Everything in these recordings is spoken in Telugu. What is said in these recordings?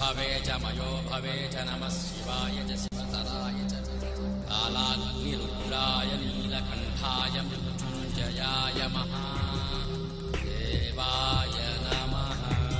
भवे च मयो भवे च नमः शिवाय च शिवतराय च कालाग्निरुद्राय नीलकण्ठाय मृत्युञ्जयाय महादेवाय नमः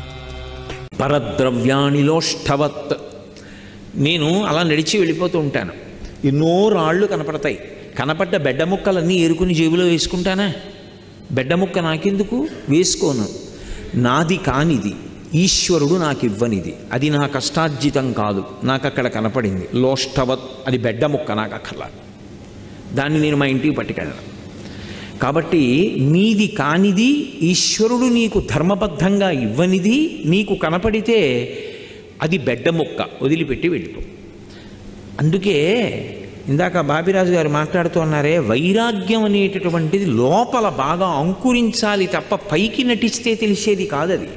పరద్రవ్యాణిలోష్ఠవత్ నేను అలా నడిచి వెళ్ళిపోతూ ఉంటాను ఎన్నో రాళ్ళు కనపడతాయి కనపడ్డ బెడ్డ ముక్కలన్నీ ఏరుకుని జేబులో వేసుకుంటానా బెడ్డ ముక్క నాకెందుకు వేసుకోను నాది కానిది ఈశ్వరుడు నాకు ఇవ్వనిది అది నా కష్టార్జితం కాదు నాకు అక్కడ కనపడింది లోష్ఠవత్ అది బెడ్డ ముక్క నాకు అక్కర్లా దాన్ని నేను మా ఇంటికి పట్టుకెళ్ళను కాబట్టి నీది కానిది ఈశ్వరుడు నీకు ధర్మబద్ధంగా ఇవ్వనిది నీకు కనపడితే అది బెడ్డ ముక్క వదిలిపెట్టి వెళ్ళిపో అందుకే ఇందాక బాబిరాజు గారు మాట్లాడుతూ అన్నారే వైరాగ్యం అనేటటువంటిది లోపల బాగా అంకురించాలి తప్ప పైకి నటిస్తే తెలిసేది కాదది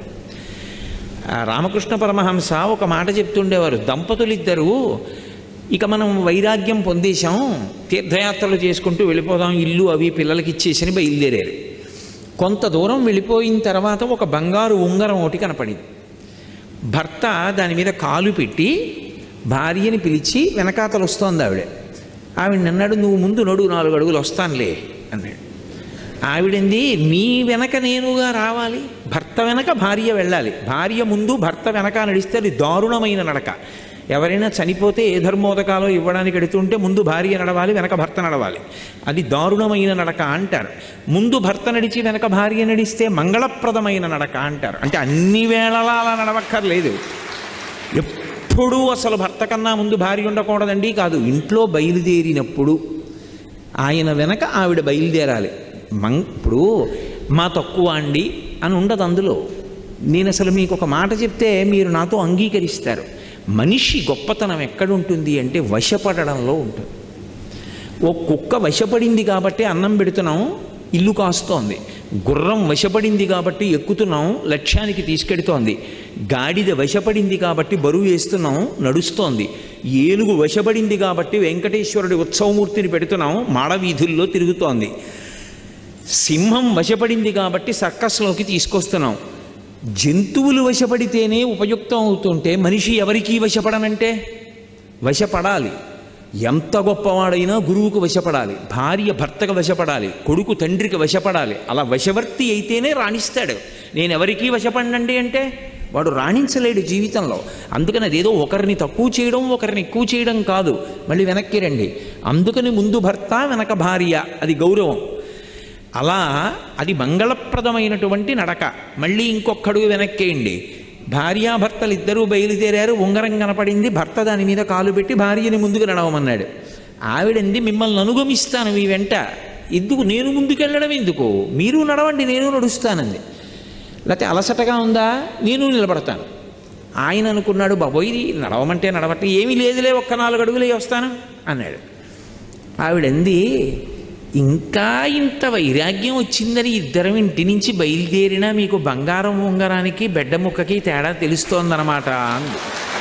ఆ రామకృష్ణ పరమహంస ఒక మాట చెప్తుండేవారు దంపతులిద్దరూ ఇక మనం వైరాగ్యం పొందేశాం తీర్థయాత్రలు చేసుకుంటూ వెళ్ళిపోదాం ఇల్లు అవి పిల్లలకి ఇచ్చేసని బయలుదేరారు కొంత దూరం వెళ్ళిపోయిన తర్వాత ఒక బంగారు ఉంగరం ఒకటి కనపడింది భర్త దాని మీద కాలు పెట్టి భార్యని పిలిచి వెనకాతలు వస్తోంది ఆవిడ ఆవిడ అన్నాడు నువ్వు ముందు నడు నాలుగు అడుగులు వస్తానులే అన్నాడు ఆవిడంది నీ వెనక నేనుగా రావాలి భర్త వెనక భార్య వెళ్ళాలి భార్య ముందు భర్త వెనక నడిస్తే అది దారుణమైన నడక ఎవరైనా చనిపోతే ఏ ధర్మోదకాలో ఇవ్వడానికి ఎడుతుంటే ముందు భార్య నడవాలి వెనక భర్త నడవాలి అది దారుణమైన నడక అంటారు ముందు భర్త నడిచి వెనక భార్య నడిస్తే మంగళప్రదమైన నడక అంటారు అంటే అన్ని వేళలా అలా నడవక్కర్లేదు ఎప్పుడూ అసలు భర్త కన్నా ముందు భార్య ఉండకూడదండి కాదు ఇంట్లో బయలుదేరినప్పుడు ఆయన వెనక ఆవిడ బయలుదేరాలి మం ఇప్పుడు మా తక్కువ అండి అని ఉండదు అందులో నేను అసలు మీకు ఒక మాట చెప్తే మీరు నాతో అంగీకరిస్తారు మనిషి గొప్పతనం ఎక్కడుంటుంది అంటే వశపడడంలో ఉంటుంది ఓ కుక్క వశపడింది కాబట్టి అన్నం పెడుతున్నాం ఇల్లు కాస్తోంది గుర్రం వశపడింది కాబట్టి ఎక్కుతున్నాం లక్ష్యానికి తీసుకెడుతోంది గాడిద వశపడింది కాబట్టి బరువు వేస్తున్నాం నడుస్తోంది ఏనుగు వశపడింది కాబట్టి వెంకటేశ్వరుడి ఉత్సవమూర్తిని పెడుతున్నాం మాడవీధుల్లో తిరుగుతోంది సింహం వశపడింది కాబట్టి సర్కస్లోకి తీసుకొస్తున్నాం జంతువులు వశపడితేనే ఉపయుక్తం అవుతుంటే మనిషి ఎవరికీ వశపడనంటే వశపడాలి ఎంత గొప్పవాడైనా గురువుకు వశపడాలి భార్య భర్తకు వశపడాలి కొడుకు తండ్రికి వశపడాలి అలా వశవర్తి అయితేనే రాణిస్తాడు నేను ఎవరికీ వశపడినండి అంటే వాడు రాణించలేడు జీవితంలో అందుకని అదేదో ఒకరిని తక్కువ చేయడం ఒకరిని ఎక్కువ చేయడం కాదు మళ్ళీ వెనక్కి రండి అందుకని ముందు భర్త వెనక భార్య అది గౌరవం అలా అది మంగళప్రదమైనటువంటి నడక మళ్ళీ ఇంకొకడుగు వెనక్కేయండి భార్యాభర్తలు ఇద్దరూ బయలుదేరారు ఉంగరం కనపడింది భర్త దాని మీద కాలు పెట్టి భార్యని ముందుకు నడవమన్నాడు ఆవిడంది మిమ్మల్ని అనుగమిస్తాను మీ వెంట ఎందుకు నేను ముందుకెళ్ళడం ఎందుకు మీరు నడవండి నేను నడుస్తానంది లేకపోతే అలసటగా ఉందా నేను నిలబడతాను ఆయన అనుకున్నాడు బాబోయ్ ఇది నడవమంటే నడవట్టే ఏమీ లేదులే ఒక్క నాలుగు అడుగులే వస్తాను అన్నాడు ఆవిడంది ఇంకా ఇంత వైరాగ్యం వచ్చిందని ఇద్దరం ఇంటి నుంచి బయలుదేరినా మీకు బంగారం ఉంగరానికి బెడ్డ ముక్కకి తేడా తెలుస్తోందన్నమాట అంది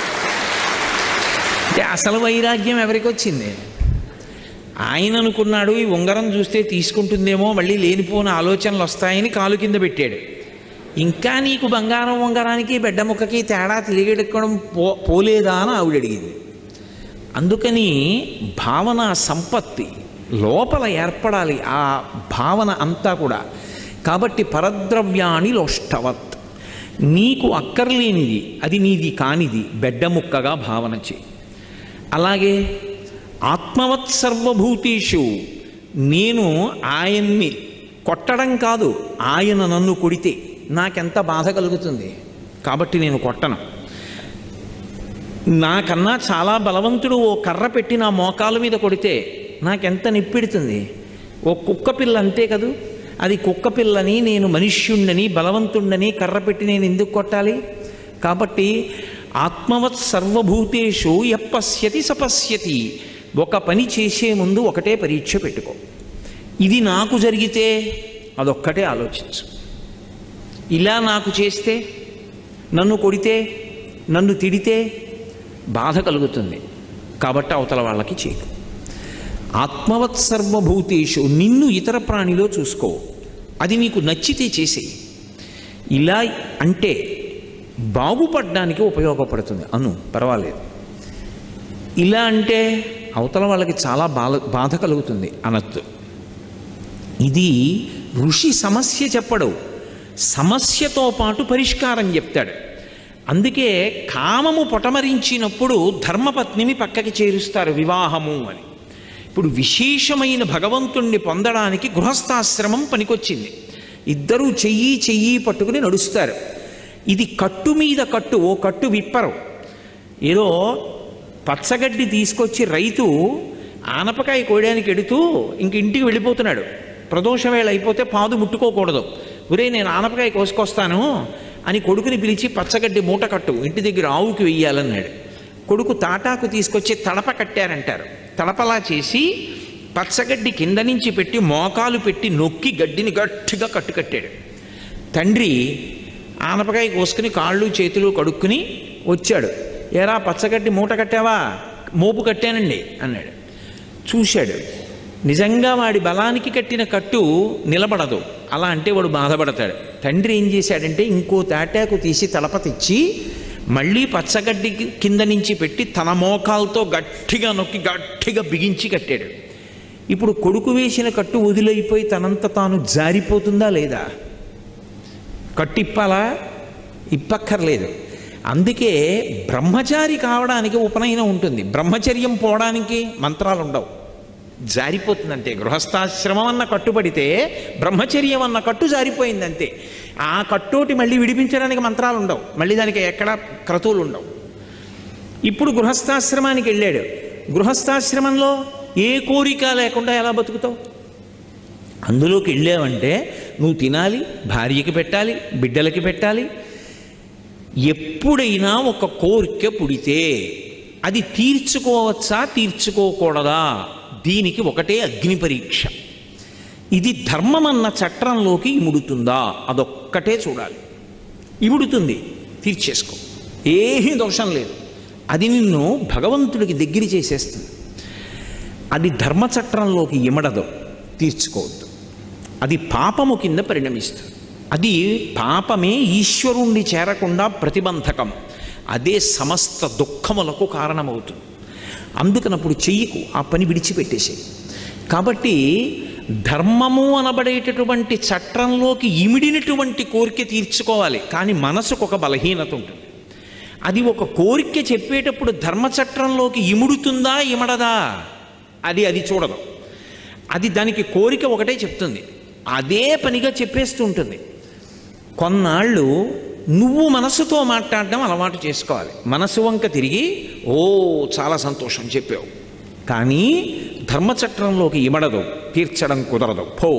అంటే అసలు వైరాగ్యం ఎవరికి వచ్చింది ఆయన అనుకున్నాడు ఈ ఉంగరం చూస్తే తీసుకుంటుందేమో మళ్ళీ లేనిపోని ఆలోచనలు వస్తాయని కాలు కింద పెట్టాడు ఇంకా నీకు బంగారం ఉంగరానికి బెడ్డ ముక్కకి తేడా తెలియడం పో పోలేదా అని ఆవిడ అడిగింది అందుకని భావన సంపత్తి లోపల ఏర్పడాలి ఆ భావన అంతా కూడా కాబట్టి పరద్రవ్యాణి లోష్టవత్ నీకు అక్కర్లేనిది అది నీది కానిది బెడ్డ ముక్కగా భావన చేయి అలాగే ఆత్మవత్ సర్వభూతేషు నేను ఆయన్ని కొట్టడం కాదు ఆయన నన్ను కొడితే నాకెంత బాధ కలుగుతుంది కాబట్టి నేను కొట్టను నాకన్నా చాలా బలవంతుడు ఓ కర్ర పెట్టి నా మోకాల మీద కొడితే నాకెంత నిప్పెడుతుంది ఓ కుక్క పిల్ల అంతే కదూ అది కుక్క పిల్లని నేను మనుష్యుణ్ణని బలవంతుణ్ణని కర్ర పెట్టి నేను ఎందుకు కొట్టాలి కాబట్టి ఆత్మవత్ సర్వభూతేషు ఎప్పశ్యతి సపశ్యతి ఒక పని చేసే ముందు ఒకటే పరీక్ష పెట్టుకో ఇది నాకు జరిగితే అదొక్కటే ఆలోచించు ఇలా నాకు చేస్తే నన్ను కొడితే నన్ను తిడితే బాధ కలుగుతుంది కాబట్టి అవతల వాళ్ళకి చేయకు ఆత్మవత్ సర్వభూతేషు నిన్ను ఇతర ప్రాణిలో చూసుకో అది నీకు నచ్చితే చేసేయి ఇలా అంటే బాగుపడడానికి ఉపయోగపడుతుంది అను పర్వాలేదు ఇలా అంటే అవతల వాళ్ళకి చాలా బాధ బాధ కలుగుతుంది అనొద్దు ఇది ఋషి సమస్య చెప్పడు సమస్యతో పాటు పరిష్కారం చెప్తాడు అందుకే కామము పొటమరించినప్పుడు ధర్మపత్నిని పక్కకి చేరుస్తారు వివాహము అని ఇప్పుడు విశేషమైన భగవంతుణ్ణి పొందడానికి గృహస్థాశ్రమం పనికొచ్చింది ఇద్దరూ చెయ్యి చెయ్యి పట్టుకుని నడుస్తారు ఇది కట్టు మీద కట్టు ఓ కట్టు విప్పరు ఏదో పచ్చగడ్డి తీసుకొచ్చి రైతు ఆనపకాయ కోయడానికి ఎడుతూ ఇంక ఇంటికి వెళ్ళిపోతున్నాడు ప్రదోష వేళ అయిపోతే పాదు ముట్టుకోకూడదు ఒరే నేను ఆనపకాయ కోసుకొస్తాను అని కొడుకుని పిలిచి పచ్చగడ్డి మూట కట్టు ఇంటి దగ్గర ఆవుకి వెయ్యాలన్నాడు కొడుకు తాటాకు తీసుకొచ్చి తడప కట్టారంటారు తడపలా చేసి పచ్చగడ్డి కింద నుంచి పెట్టి మోకాలు పెట్టి నొక్కి గడ్డిని గట్టిగా కట్టుకట్టాడు తండ్రి ఆనపకాయ కోసుకుని కాళ్ళు చేతులు కడుక్కుని వచ్చాడు ఏరా పచ్చగడ్డి మూట కట్టావా మోపు కట్టానండి అన్నాడు చూశాడు నిజంగా వాడి బలానికి కట్టిన కట్టు నిలబడదు అలా అంటే వాడు బాధపడతాడు తండ్రి ఏం చేశాడంటే ఇంకో తాటాకు తీసి తలప తెచ్చి మళ్ళీ పచ్చగడ్డి కింద నుంచి పెట్టి తన మోకాలతో గట్టిగా నొక్కి గట్టిగా బిగించి కట్టాడు ఇప్పుడు కొడుకు వేసిన కట్టు వదిలైపోయి తనంత తాను జారిపోతుందా లేదా కట్టిప్పాలా ఇప్పక్కర్లేదు అందుకే బ్రహ్మచారి కావడానికి ఉపనయనం ఉంటుంది బ్రహ్మచర్యం పోవడానికి మంత్రాలు ఉండవు జారిపోతుందంతే గృహస్థాశ్రమం అన్న కట్టుబడితే బ్రహ్మచర్యం అన్న కట్టు జారిపోయిందంతే ఆ కట్టోటి మళ్ళీ విడిపించడానికి మంత్రాలు ఉండవు మళ్ళీ దానికి ఎక్కడ క్రతువులు ఉండవు ఇప్పుడు గృహస్థాశ్రమానికి వెళ్ళాడు గృహస్థాశ్రమంలో ఏ కోరిక లేకుండా ఎలా బతుకుతావు అందులోకి వెళ్ళావంటే నువ్వు తినాలి భార్యకి పెట్టాలి బిడ్డలకి పెట్టాలి ఎప్పుడైనా ఒక కోరిక పుడితే అది తీర్చుకోవచ్చా తీర్చుకోకూడదా దీనికి ఒకటే అగ్ని పరీక్ష ఇది ధర్మం అన్న చట్రంలోకి ఇముడుతుందా అదొక్కటే చూడాలి ఇముడుతుంది తీర్చేసుకో ఏమీ దోషం లేదు అది నిన్ను భగవంతుడికి దగ్గర చేసేస్తుంది అది ధర్మచట్రంలోకి ఇమడదు తీర్చుకోవద్దు అది పాపము కింద పరిణమిస్తుంది అది పాపమే ఈశ్వరుణ్ణి చేరకుండా ప్రతిబంధకం అదే సమస్త దుఃఖములకు కారణమవుతుంది అందుకనప్పుడు చెయ్యకు ఆ పని విడిచిపెట్టేసేయి కాబట్టి ధర్మము అనబడేటటువంటి చట్రంలోకి ఇమిడినటువంటి కోరిక తీర్చుకోవాలి కానీ మనసుకు ఒక బలహీనత ఉంటుంది అది ఒక కోరిక చెప్పేటప్పుడు ధర్మచట్రంలోకి ఇముడుతుందా ఇమడదా అది అది చూడదు అది దానికి కోరిక ఒకటే చెప్తుంది అదే పనిగా చెప్పేస్తూ ఉంటుంది కొన్నాళ్ళు నువ్వు మనసుతో మాట్లాడడం అలవాటు చేసుకోవాలి మనసు వంక తిరిగి ఓ చాలా సంతోషం చెప్పావు కానీ ధర్మచట్రంలోకి ఇమడదు తీర్చడం కుదరదు పో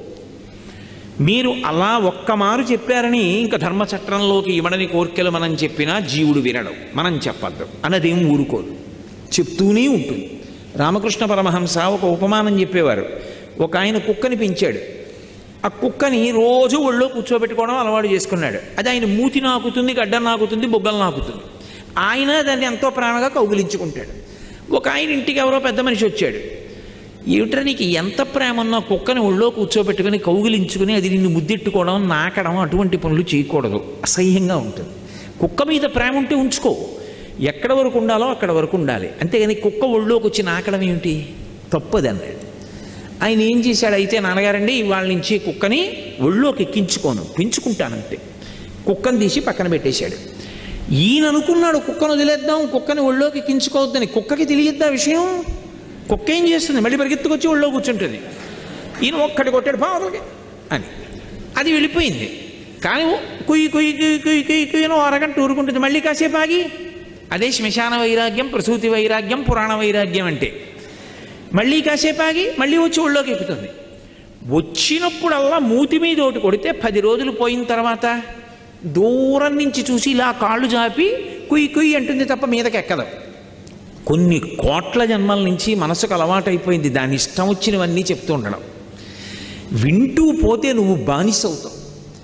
మీరు అలా ఒక్క మారు చెప్పారని ఇంకా ధర్మచట్రంలోకి ఇవ్వడని కోరికలు మనం చెప్పినా జీవుడు వినడు మనం చెప్పద్దు అన్నదేం ఊరుకోదు చెప్తూనే ఉంటుంది రామకృష్ణ పరమహంస ఒక ఉపమానం చెప్పేవారు ఒక ఆయన కుక్కని పెంచాడు ఆ కుక్కని రోజు ఒళ్ళో కూర్చోబెట్టుకోవడం అలవాటు చేసుకున్నాడు అది ఆయన మూతి నాకుతుంది గడ్డ నాకుతుంది బొగ్గలు నాకుతుంది ఆయన దాన్ని ఎంతో ప్రేమగా కౌగిలించుకుంటాడు ఒక ఆయన ఇంటికి ఎవరో పెద్ద మనిషి వచ్చాడు ఏమిట్రా నీకు ఎంత ప్రేమ ఉన్నా కుక్కని ఒళ్ళో కూర్చోబెట్టుకుని కౌగిలించుకుని అది నిన్ను ముద్దెట్టుకోవడం నాకడం అటువంటి పనులు చేయకూడదు అసహ్యంగా ఉంటుంది కుక్క మీద ప్రేమ ఉంటే ఉంచుకో ఎక్కడ వరకు ఉండాలో అక్కడ వరకు ఉండాలి అంతేగాని కుక్క ఒళ్ళోకి వచ్చి నాకడం ఏమిటి తప్పది అన్నాడు ఆయన ఏం చేశాడు అయితే నాన్నగారండి ఇవాళ నుంచి కుక్కని ఒళ్ళోకి ఎక్కించుకోను పెంచుకుంటానంతే కుక్కని తీసి పక్కన పెట్టేశాడు ఈయన అనుకున్నాడు కుక్కను వదిలేద్దాం కుక్కని ఒళ్ళోకి ఎక్కించుకోవద్దని కుక్కకి తెలియద్దా విషయం కుక్క ఏం చేస్తుంది మళ్ళీ పరిగెత్తుకొచ్చి ఒళ్ళో కూర్చుంటుంది ఈయన ఒక్కటి కొట్టాడు పావులకి అని అది వెళ్ళిపోయింది కానీ కుయ్యి కుయ్యి కుయ్యి కుయ్యి కుయ్యి కుయ్యను అరగంట ఊరుకుంటుంది మళ్ళీ కాసేపు ఆగి అదే శ్మశాన వైరాగ్యం ప్రసూతి వైరాగ్యం పురాణ వైరాగ్యం అంటే మళ్ళీ కాసేపు ఆగి మళ్ళీ వచ్చి ఒళ్ళోకి ఎక్కుతుంది వచ్చినప్పుడల్లా మూతి మీద ఒకటి కొడితే పది రోజులు పోయిన తర్వాత దూరం నుంచి చూసి ఇలా కాళ్ళు జాపి కుయ్యి కుయ్యి అంటుంది తప్ప మీదకి ఎక్కదు కొన్ని కోట్ల జన్మల నుంచి మనసుకు అలవాటైపోయింది దాని ఇష్టం వచ్చినవన్నీ చెప్తూ ఉండడం వింటూ పోతే నువ్వు బానిసవుతావు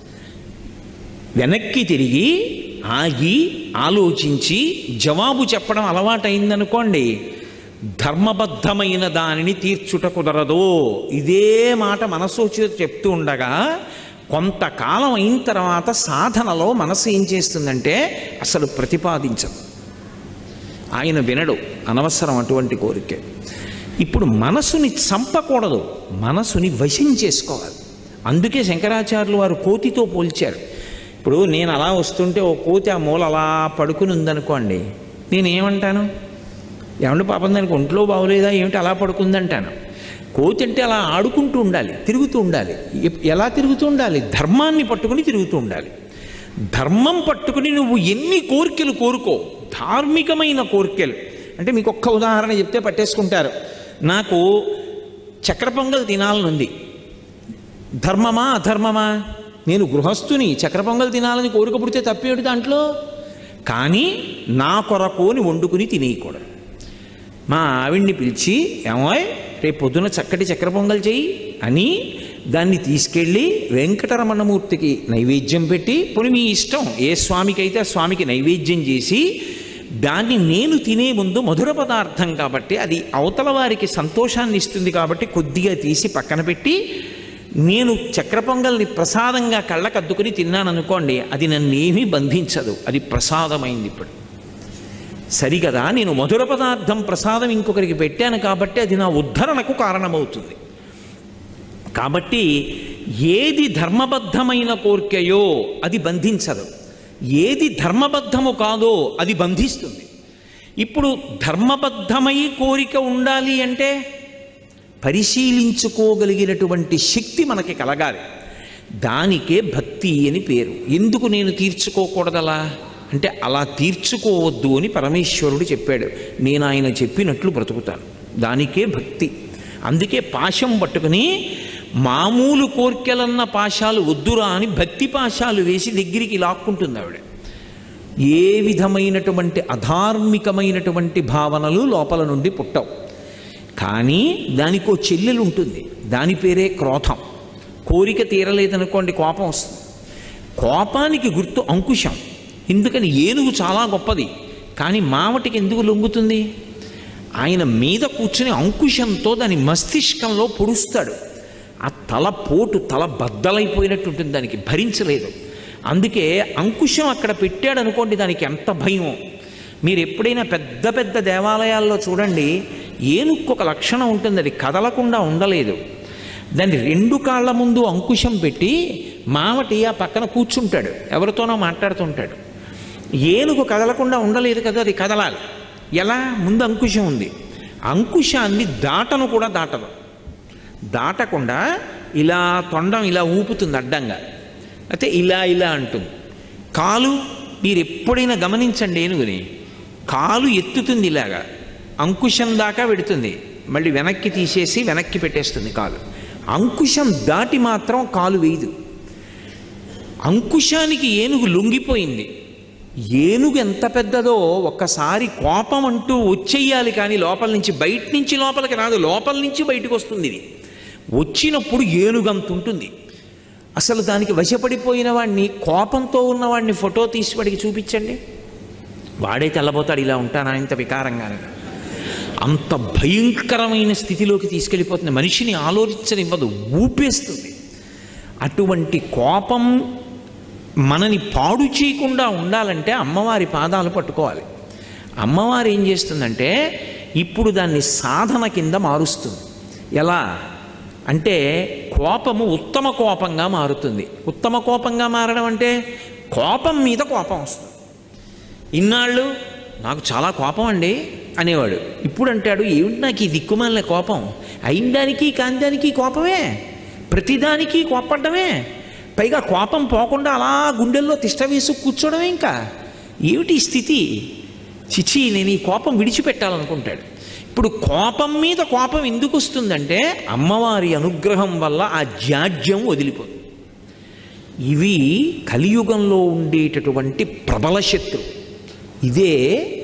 వెనక్కి తిరిగి ఆగి ఆలోచించి జవాబు చెప్పడం అలవాటైందనుకోండి ధర్మబద్ధమైన దానిని తీర్చుట కుదరదు ఇదే మాట మనసు చెప్తూ ఉండగా కొంతకాలం అయిన తర్వాత సాధనలో మనసు ఏం చేస్తుందంటే అసలు ప్రతిపాదించదు ఆయన వినడు అనవసరం అటువంటి కోరిక ఇప్పుడు మనసుని చంపకూడదు మనసుని వశం చేసుకోవాలి అందుకే శంకరాచార్యులు వారు కోతితో పోల్చారు ఇప్పుడు నేను అలా వస్తుంటే ఓ కోతి ఆ మూల అలా పడుకుని ఉందనుకోండి నేనేమంటాను ఏమంటే పాపం దానికి ఒంట్లో బాగోలేదా ఏమిటి అలా పడుకుందంటాను కోతి అంటే అలా ఆడుకుంటూ ఉండాలి తిరుగుతూ ఉండాలి ఎప్- ఎలా తిరుగుతూ ఉండాలి ధర్మాన్ని పట్టుకుని తిరుగుతూ ఉండాలి ధర్మం పట్టుకుని నువ్వు ఎన్ని కోరికలు కోరుకో ధార్మికమైన కోరికలు అంటే మీకు ఒక్క ఉదాహరణ చెప్తే పట్టేసుకుంటారు నాకు చక్ర పొంగల్ తినాలనుంది ధర్మమా అధర్మమా నేను గృహస్థుని చక్ర పొంగల్ తినాలని కోరిక పుడితే తప్పేడు దాంట్లో కానీ నా కొరకోని వండుకుని తినేయకూడదు మా ఆవిడ్ని పిలిచి ఏమోయ్ రేపు పొద్దున చక్కటి చక్కెర పొంగల్ చెయ్యి అని దాన్ని తీసుకెళ్ళి వెంకటరమణమూర్తికి నైవేద్యం పెట్టి పోనీ మీ ఇష్టం ఏ స్వామికి అయితే ఆ స్వామికి నైవేద్యం చేసి దాన్ని నేను తినే ముందు మధుర పదార్థం కాబట్టి అది అవతల వారికి సంతోషాన్ని ఇస్తుంది కాబట్టి కొద్దిగా తీసి పక్కన పెట్టి నేను చక్ర పొంగల్ని ప్రసాదంగా కళ్ళకద్దుకుని తిన్నాను అనుకోండి అది నన్నేమీ బంధించదు అది ప్రసాదమైంది ఇప్పుడు సరిగదా నేను మధుర పదార్థం ప్రసాదం ఇంకొకరికి పెట్టాను కాబట్టి అది నా ఉద్ధరణకు కారణమవుతుంది కాబట్టి ఏది ధర్మబద్ధమైన కోరికయో అది బంధించదు ఏది ధర్మబద్ధము కాదో అది బంధిస్తుంది ఇప్పుడు ధర్మబద్ధమై కోరిక ఉండాలి అంటే పరిశీలించుకోగలిగినటువంటి శక్తి మనకి కలగాలి దానికే భక్తి అని పేరు ఎందుకు నేను తీర్చుకోకూడదలా అంటే అలా తీర్చుకోవద్దు అని పరమేశ్వరుడు చెప్పాడు నేను ఆయన చెప్పినట్లు బ్రతుకుతాను దానికే భక్తి అందుకే పాశం పట్టుకుని మామూలు కోర్కెలన్న పాశాలు వద్దురా అని భక్తి పాశాలు వేసి దగ్గరికి లాక్కుంటుంది ఆవిడ ఏ విధమైనటువంటి అధార్మికమైనటువంటి భావనలు లోపల నుండి పుట్టవు కానీ దానికో చెల్లెలు ఉంటుంది దాని పేరే క్రోధం కోరిక తీరలేదనుకోండి కోపం వస్తుంది కోపానికి గుర్తు అంకుశం ఎందుకని ఏనుగు చాలా గొప్పది కానీ మావటికి ఎందుకు లొంగుతుంది ఆయన మీద కూర్చుని అంకుశంతో దాని మస్తిష్కంలో పొడుస్తాడు ఆ తల పోటు తల బద్దలైపోయినట్టు ఉంటుంది దానికి భరించలేదు అందుకే అంకుశం అక్కడ పెట్టాడు అనుకోండి దానికి ఎంత భయం మీరు ఎప్పుడైనా పెద్ద పెద్ద దేవాలయాల్లో చూడండి ఏనుక్కు ఒక లక్షణం ఉంటుంది అది కదలకుండా ఉండలేదు దాన్ని రెండు కాళ్ళ ముందు అంకుశం పెట్టి మావటి ఆ పక్కన కూర్చుంటాడు ఎవరితోనో మాట్లాడుతుంటాడు ఏనుగు కదలకుండా ఉండలేదు కదా అది కదలాలి ఎలా ముందు అంకుశం ఉంది అంకుశాన్ని దాటను కూడా దాటదు దాటకుండా ఇలా తొండం ఇలా ఊపుతుంది అడ్డంగా అయితే ఇలా ఇలా అంటుంది కాలు మీరు ఎప్పుడైనా గమనించండి ఏనుగుని కాలు ఎత్తుతుంది ఇలాగా అంకుశం దాకా పెడుతుంది మళ్ళీ వెనక్కి తీసేసి వెనక్కి పెట్టేస్తుంది కాలు అంకుశం దాటి మాత్రం కాలు వేయదు అంకుశానికి ఏనుగు లొంగిపోయింది ఏనుగు ఎంత పెద్దదో ఒక్కసారి కోపం అంటూ వచ్చేయాలి కానీ లోపల నుంచి బయట నుంచి లోపలికి రాదు లోపల నుంచి బయటకు వస్తుంది ఇది వచ్చినప్పుడు ఏనుగు అంత ఉంటుంది అసలు దానికి వశపడిపోయిన వాడిని కోపంతో ఉన్నవాడిని ఫోటో తీసి వాడికి చూపించండి వాడే తెల్లబోతాడు ఇలా ఉంటానా ఇంత వికారంగానే అంత భయంకరమైన స్థితిలోకి తీసుకెళ్ళిపోతుంది మనిషిని ఆలోచించనివ్వదు ఊపేస్తుంది అటువంటి కోపం మనని పాడు చేయకుండా ఉండాలంటే అమ్మవారి పాదాలు పట్టుకోవాలి అమ్మవారు ఏం చేస్తుందంటే ఇప్పుడు దాన్ని సాధన కింద మారుస్తుంది ఎలా అంటే కోపము ఉత్తమ కోపంగా మారుతుంది ఉత్తమ కోపంగా మారడం అంటే కోపం మీద కోపం వస్తుంది ఇన్నాళ్ళు నాకు చాలా కోపం అండి అనేవాడు ఇప్పుడు అంటాడు ఏమిటి నాకు ఈ దిక్కుమాలిన కోపం అయిన దానికి కాని దానికి కోపమే ప్రతిదానికి కోపడ్డమే పైగా కోపం పోకుండా అలా గుండెల్లో తిష్ట వేసి కూర్చోవడమే ఇంకా ఏమిటి ఈ స్థితి చిచి నేను ఈ కోపం విడిచిపెట్టాలనుకుంటాడు ఇప్పుడు కోపం మీద కోపం ఎందుకు వస్తుందంటే అమ్మవారి అనుగ్రహం వల్ల ఆ జాడ్యం వదిలిపోతుంది ఇవి కలియుగంలో ఉండేటటువంటి ప్రబల శత్రు ఇదే